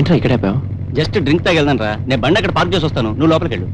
ఏంట్రా ఇక్కడ ఆపావు just drink తాగెళ్దాను రా నేను బండి అక్కడ పార్క్ చేసి వస్తాను నువ్వు లోపలికి వెళ్ళు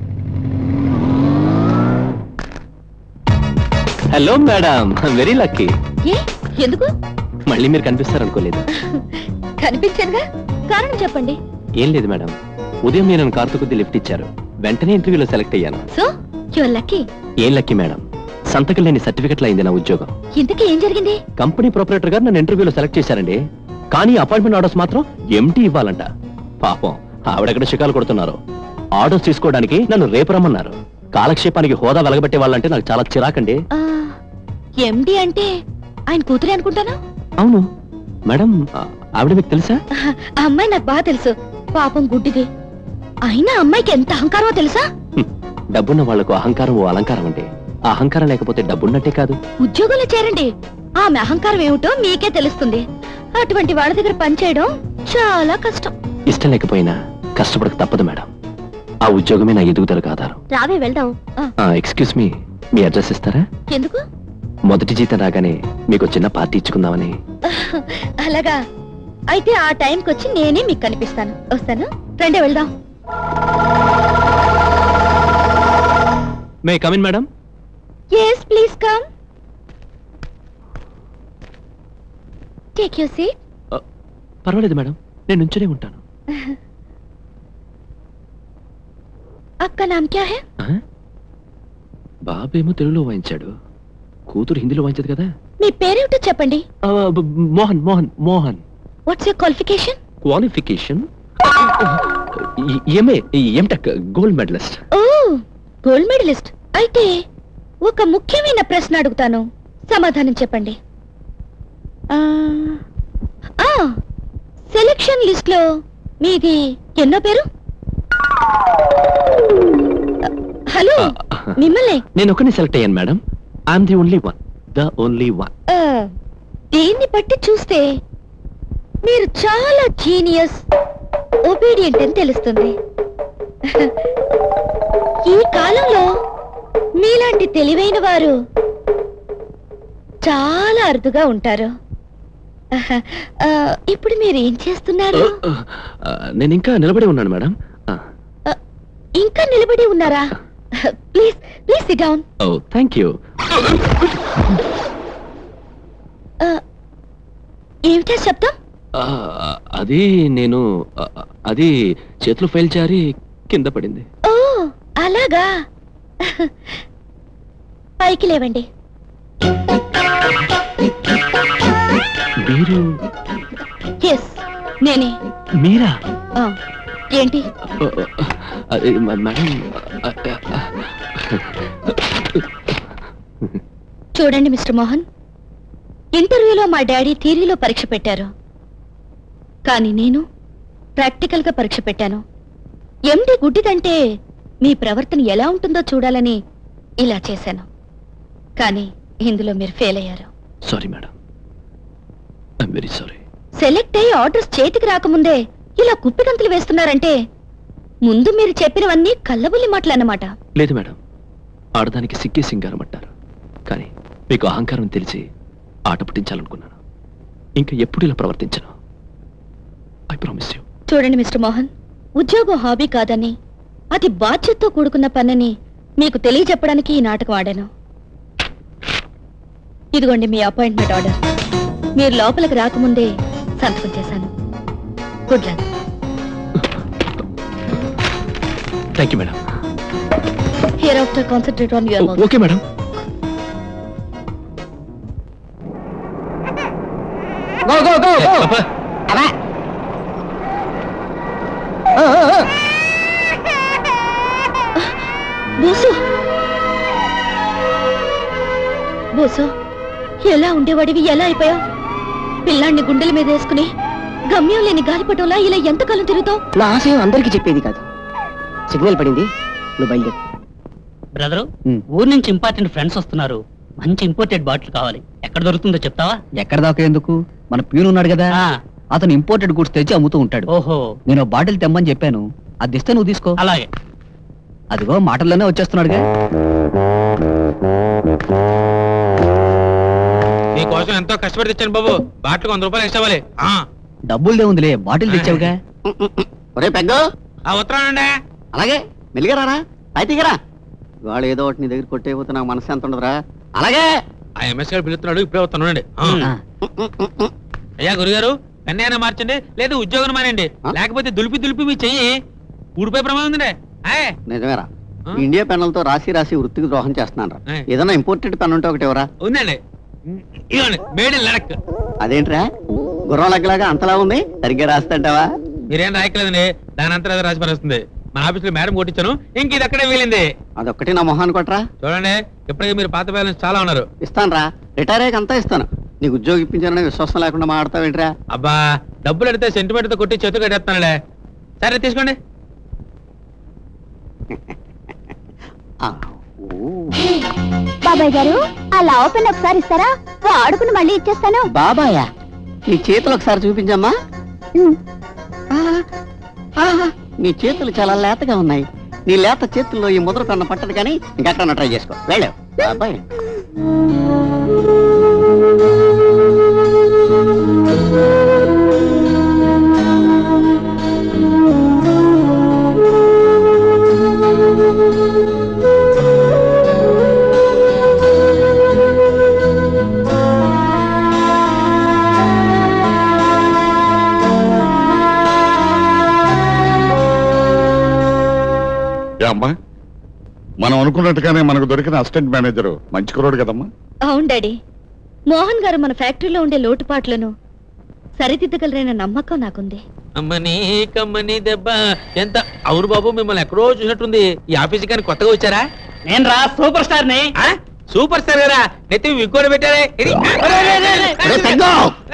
హలో మేడం వెరీ లక్కీ ఏ ఎందుకు మళ్ళీ మీరు కనిపిస్తారనుకోలేదు కనిపించానుగా కారణం చెప్పండి ఏం లేదు మేడం ఉదయం నేను కార్తో కొద్ది లిఫ్ట్ ఇచ్చారు వెంటనే ఇంటర్వ్యూలో సెలెక్ట్ అయ్యాను సో యువర్ లక్కీ ఏం లక్కీ మేడం సంతకం లేని సర్టిఫికెట్లు అయింది నా ఉద్యోగం ఇంతకీ ఏం జరిగింది కంపెనీ ప్రొపరేటర్ గారు నన్ను ఇంటర్వ్యూలో సెలెక్ట్ చేశారండి కానీ అపాయింట్మెంట్ ఆర్డర్స్ మాత్రం ఎంటీ ఇవ్వాలంట పాపం ఆవిడెక్కడ చికాలు కొడుతున్నారు ఆర్డర్స్ తీసుకోవడానికి నన్ను రేపు రమ్మన్నారు కాలక్షేపానికి హోదా వెలగబెట్టే వాళ్ళంటే నాకు చాలా చిరాకండి ఆ, ఎండి అంటే ఆయన కూతురే అనుకుంటాను అవును మేడం ఆ, ఆవిడ మీకు తెలుసా ఆ అమ్మాయి నాకు బాగా తెలుసు పాపం గుడ్డిది అయినా అమ్మాయికి ఎంత అహంకారమో తెలుసా హ్మ్. డబ్బున్న వాళ్లకు అహంకారం ఓ అలంకారం అంటే ఆ అహంకారం లేకపోతే డబ్బున్నట్టే కాదు ఉద్యోగంలో చేరండి ఆమె అహంకారం ఏమిటో మీకే తెలుస్తుంది అటువంటి వాళ్ళ దగ్గర పనిచేయడం చాలా కష్టం ఇష్టం లేకపోయినా కష్టపడక తప్పదు మేడం ఆ ఉద్యోగమే నా ఎదుగుదలకు ఆధారం రావే వెళ్దాం ఎక్స్క్యూజ్ మీ మీ అడ్రస్ ఇస్తారా ఎందుకు మొదటి జీతం రాగానే మీకు చిన్న పార్టీ ఇచ్చుకుందామని అలాగా అయితే ఆ టైంకి వచ్చి నేనే మీకు కనిపిస్తాను వస్తాను రండి వెళ్దాం may come in madam yes please come take you seat పర్వాలేదు మేడం నేను నుంచునే ఉంటాను आपका नाम क्या है ఆ? బాబేమో తెలుగులో వాయించాడు కూతురు హిందీలో వాయించదు కదా మీ పేరేమిటో చెప్పండి ఆ, బ- Mohan Mohan Mohan what's your qualification qualification MA MTech gold medalist oh gold medalist అయితే ఒక ముఖ్యమైన ప్రశ్న అడుగుతాను సమాధానం చెప్పండి ఆ, ఆ, సెలక్షన్ లిస్ట్ లో మీది ఎన్నో పేరు హలో మిమ్మల్ని నేను ఒకరిని సెలెక్ట్ అయ్యాను madam I'm the only one the only one ఆ, దీన్ని బట్టి చూస్తే మీరు చాలా జీనియస్ ఒబీడియంట్ అని తెలుస్తుంది ఈ కాలంలో మీలాంటి తెలివైన వారు చాలా అరుదుగా ఉంటారు ఆ, ఇప్పుడు మీరు ఏం చేస్తున్నారు నేను ఇంకా నిలబడి ఉన్నాను మేడం ఇంకా నిలబడి ఉన్నారా please please sit down oh thank you ఏమిటా శబ్దం అది నేను ఆ, అది చేతులు ఫైల్ జారి కింద పడింది ఓ అలాగా పైకి లేవండి మీరు ఎస్ నేనే మీరా ఆ, ఏంటి ఆ, ఆ, అది, మ- మేడం ఆ, ఆ, చూడండి మిస్టర్ మోహన్ ఇంటర్వ్యూలో మా డాడీ థియరీలో పరీక్ష పెట్టారు కానీ నేను ప్రాక్టికల్ గా పరీక్ష పెట్టాను ఎండి గుడ్డిదంటే మీ ప్రవర్తన ఎలా ఉంటుందో చూడాలని ఇలా చేశాను కానీ ఇందులో మీరు ఫెయిల్ అయ్యారు sorry madam I'm very sorry select అయ్యి ఆర్డర్స్ చేతికి రాకముందే ఇలా కుప్పిగంతులు వేస్తున్నారంటే ముందు మీరు చెప్పినవన్నీ కళ్ళబుల్లి మాటలన్నమాట లేదు మేడం ఆడదానికి సిగ్గే సింగారం అంటారు కానీ మీకు అహంకారం తెలిసి ఆట పట్టించాలనుకున్నాను ఇంకా ఎప్పుడు ఇలా ప్రవర్తించను ఐ ప్రామిస్ యూ చూడండి మిస్టర్ మోహన్ ఉద్యోగం హాబీ కాదని అది బాధ్యతతో కూడుకున్న పనని మీకు తెలియజెప్పడానికి ఈ నాటకం ఆడాను ఇదిగోండి మీ అపాయింట్మెంట్ ఆర్డర్ మీరు లోపలికి రాకముందే సంతకం చేశాను good luck thank you madam hereafter concentrate on your work okay madam go go go go అలా బోసు బోసు ఎలా ఉండేవాడివి ఎలా అయిపోయావు పిల్లాన్ని గుండెల మీద వేసుకుని గమ్యం లేని గాలిపటంలా ఇలా ఎంతకాలం తిరుగుతావు నా ఆశయం అందరికీ చెప్పేది కాదు సిగ్నల్ పడింది నువ్వు బయలుదేరు బ్రదరు ఉమ్. ఊరు నుంచి ఇంపార్టెంట్ ఫ్రెండ్స్ వస్తున్నారు మంచి ఇంపోర్టెడ్ బాటిల్ కావాలి ఎక్కడ దొరుకుతుందో చెప్తావా ఎక్కడ దాకా ఎందుకు మన ప్యూన్ ఉన్నాడు కదా ఆ, అతను ఇంపోర్టెడ్ గూడ్స్ తెచ్చి అమ్ముతూ ఉంటాడు ఓహో నేను ఓ బాటిల్ తెమ్మని చెప్పాను అది ఇస్తే నువ్వు తీసుకో అలాగే అదిగో మాటల్లోనే వచ్చేస్తున్నాడుగా నీకోసం ఎంతో కష్టపడి తెచ్చాను బాబు బాటిల్ వంద రూపాయలు ఇష్టవాలి డబ్బులదే ఉందిలే బాటిల్ తెచ్చావుగా ఒరే పెగ్గు ఆ ఉత్తరం అలాగే మెల్లిగా రారా పైతిగరా ఇవాళ ఏదో ఒకటి నీ దగ్గర కొట్టేపోతే నాకు మనసు ఎంత ఉండదురా అలాగే ఆ ఎంఎస్ గారు పిలుస్తున్నాడు ఇప్పుడే వస్తాను అయ్యా గురుగారు కన్యాన మార్చండి లేదు ఉద్యోగం మానండి ఆ? లేకపోతే దులిపి దులిపి మీ చెయ్యి ఊడిపోయే ప్రమాదం ఉందండి ఆయ్ నిజమేరా ఆ? ఇండియా పెన్నులతో రాసి రాసి వృత్తికి ద్రోహం చేస్తున్నాను రా ఏయ్. ఏదైనా ఇంపోర్టెడ్ పెన్ ఉంటే ఒకటి ఎవరా ఉందండి ఇవ్వండి మేడ్ ఇన్ లడక్ అదేంట్రా గుర్రం లెక్కలాగా అంతలా ఉంది సరిగ్గా రాస్తంటావా మీరేం రాయట్లేదండి దాని అంతా ఏదో రాసి పరిస్తుంది మన ఆఫీస్ లో మేడం కొట్టించాను ఇంక ఇది అక్కడే వీలింది అదొక్కటి నా మొహాన్ని కొట్రా చూడండి ఇప్పటికే మీరు పాత బ్యాలెన్స్ చాలా ఉన్నారు ఇస్తాను రా రిటైర్ అయ్యాక అంతా ఇస్తాను నీకు ఉద్యోగం ఇప్పించానని విశ్వాసం లేకుండా మాట్లాడతావేంట్రా అబ్బా డబ్బులు అడితే సెంటిమెంట్ తో కొట్టి చేతు కట్టేస్తానులే సరే తీసుకోండి ఆ, ఓ. బాబాయ్ గారు ఆ లావ పెన్ ఒకసారి ఇస్తారా వాడుకుని మళ్ళీ ఇచ్చేస్తాను బాబాయా నీ చేతులు ఒకసారి చూపించమ్మా ఆ, ఆహా, నీ చేతులు చాలా లేతగా ఉన్నాయి నీ లేత చేతుల్లో ఈ ముద్ర పెన్న పట్టదు కానీ ఇంకెక్కడన్నా ట్రై చేసుకో వెళ్ళావు బాబాయ్ ఏ అమ్మా మనం అనుకున్నట్టుగానే మనకు దొరికిన అసిస్టెంట్ మేనేజర్ మంచి కురోడు కదమ్మా అవును డాడీ మోహన్ గారు మన ఫ్యాక్టరీలో ఉండే లోటుపాట్లను సరిదిద్దగలరైన నమ్మకం నాకుంది అమ్మని కమ్మని దెబ్బ ఎంత అవును బాబు మిమ్మల్ని ఎక్కడో చూసినట్టుంది ఈ ఆఫీస్ కానీ కొత్తగా వచ్చారా నేను రా సూపర్ స్టార్ ని ఆ? సూపర్ స్టార్ గారా నెత్తి విక్కోడి పెట్టారే ఇది. ఒరే పెగ్గో!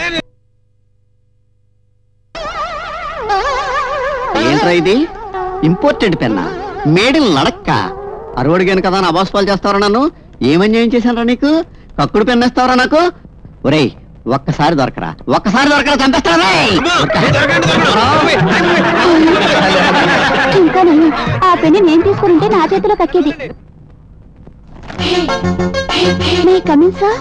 ఏంట్రా ఇది ఇంపోర్టెడ్ పెన్నా మేడిల్ నడక్క అరవడిగాను కదా నా అబాస్పాలు చేస్తావరా నన్ను ఏమన్యాయం చేశానరా నీకు కక్కుడు పెన్నేస్తావరా నాకు ఒరేయ్ ఒక్కసారి దొరకరా ఒక్కసారి దొరకరా చంపేస్తారా అమ్మో, ఇది దొరకండి, దొరకండి. ఇంకా ఆ పెన్ను నేను తీసుకుంటే నా చేతిలో కక్కేది మీ కమింగ్ సార్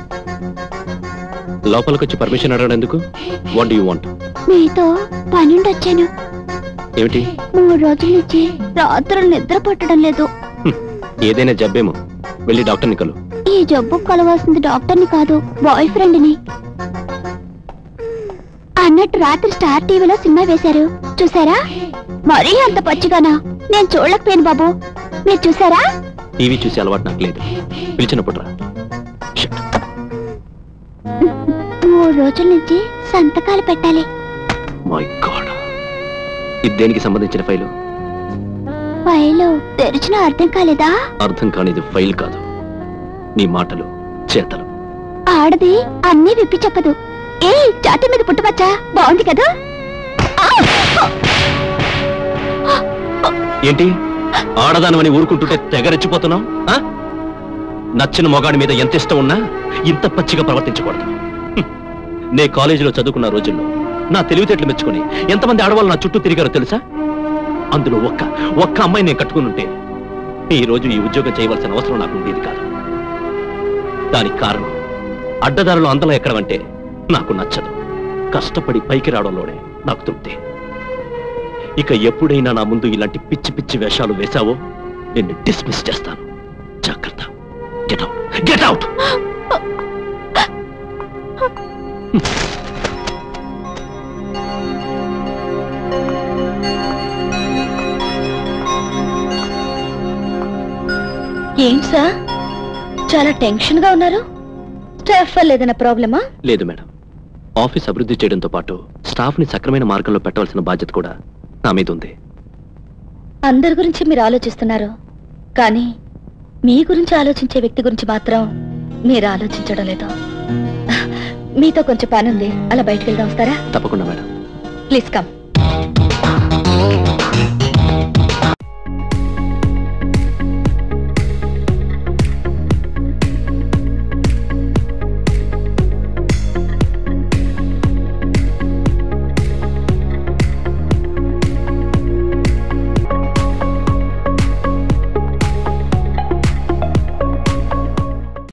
లోపలికి వచ్చి పర్మిషన్ అడగడం ఎందుకు వాట్ డూ యూ వాంట్ మీతో పనుండి వచ్చాను ఏమిటి మూడు రోజుల నుంచి రాత్రులు నిద్ర పట్టడం లేదు హ్మ్, ఏదైనా జబ్బేమో వెళ్ళి డాక్టర్ని కలు ఈ జబ్బు కలవాల్సింది డాక్టర్ని కాదు బాయ్ ఫ్రెండ్ని అన్నట్టు రాత్రి స్టార్ టీవీలో సినిమా వేశారు చూసారా మరీ అంత పచ్చిగానా నేను చూడలేకపోయాను బాబు మీరు చూసారా టీవీ చూసే అలవాటు నాకు లేదు పిలిచినప్పుడు రా Shit. మూడు రోజుల నుంచి సంతకాలు పెట్టాలి మై గాడ్ ఇది దేనికి సంబంధించిన ఫైలు ఫైలు తెరిచిన అర్థం కాలేదా అర్థం కానిది ఫైల్ కాదు నీ మాటలు చేతలు ఆడది అన్నీ విప్పి చెప్పదు ఏ జాతి మీద పుట్టుమచ్చా బాగుంది కదా ఆ! ఏంటి ఆడదానమని ఊరుకుంటుంటే తెగరెచ్చిపోతున్నావు ఆ? నచ్చిన మొగాడి మీద ఎంత ఇష్టం ఉన్నా ఇంత పచ్చిగా ప్రవర్తించకూడదు హ్మ్. నే కాలేజీలో చదువుకున్న రోజుల్లో నా తెలివితేటలు మెచ్చుకొని ఎంతమంది ఆడవాళ్ళు నా చుట్టూ తిరిగారో తెలుసా అందులో ఒక్క ఒక్క అమ్మాయి నేను కట్టుకుని ఉంటే ఈ రోజు ఈ ఉద్యోగం చేయవలసిన అవసరం నాకు ఉండేది కాదు దానికి కారణం అడ్డదారులు అందలో ఎక్కడమంటే నాకు నచ్చదు కష్టపడి పైకి రావడంలోనే నాకు తృప్తి ఇక ఎప్పుడైనా నా ముందు ఇలాంటి పిచ్చి పిచ్చి వేషాలు వేశావో నిన్ను డిస్మిస్ చేస్తాను జాగ్రత్త గెట్ అవుట్ గెట్ అవుట్ ఏంటి సార్ చాలా టెన్షన్ గా ఉన్నారు స్టాఫ్ వల్ల ఏదైనా ప్రాబ్లమా లేదు మేడం ఆఫీస్ అభివృద్ధి చేయడంతో పాటు స్టాఫ్ ని సక్రమైన మార్గంలో పెట్టవలసిన బాధ్యత కూడా నా మీద ఉంది అందరి గురించి మీరు ఆలోచిస్తున్నారు కానీ మీ గురించి ఆలోచించే వ్యక్తి గురించి మాత్రం మీరు ఆలోచించడం లేదు మీతో కొంచెం పని ఉంది అలా బయటకు వెళ్దాం వస్తారా తప్పకుండా మేడం ప్లీజ్ కమ్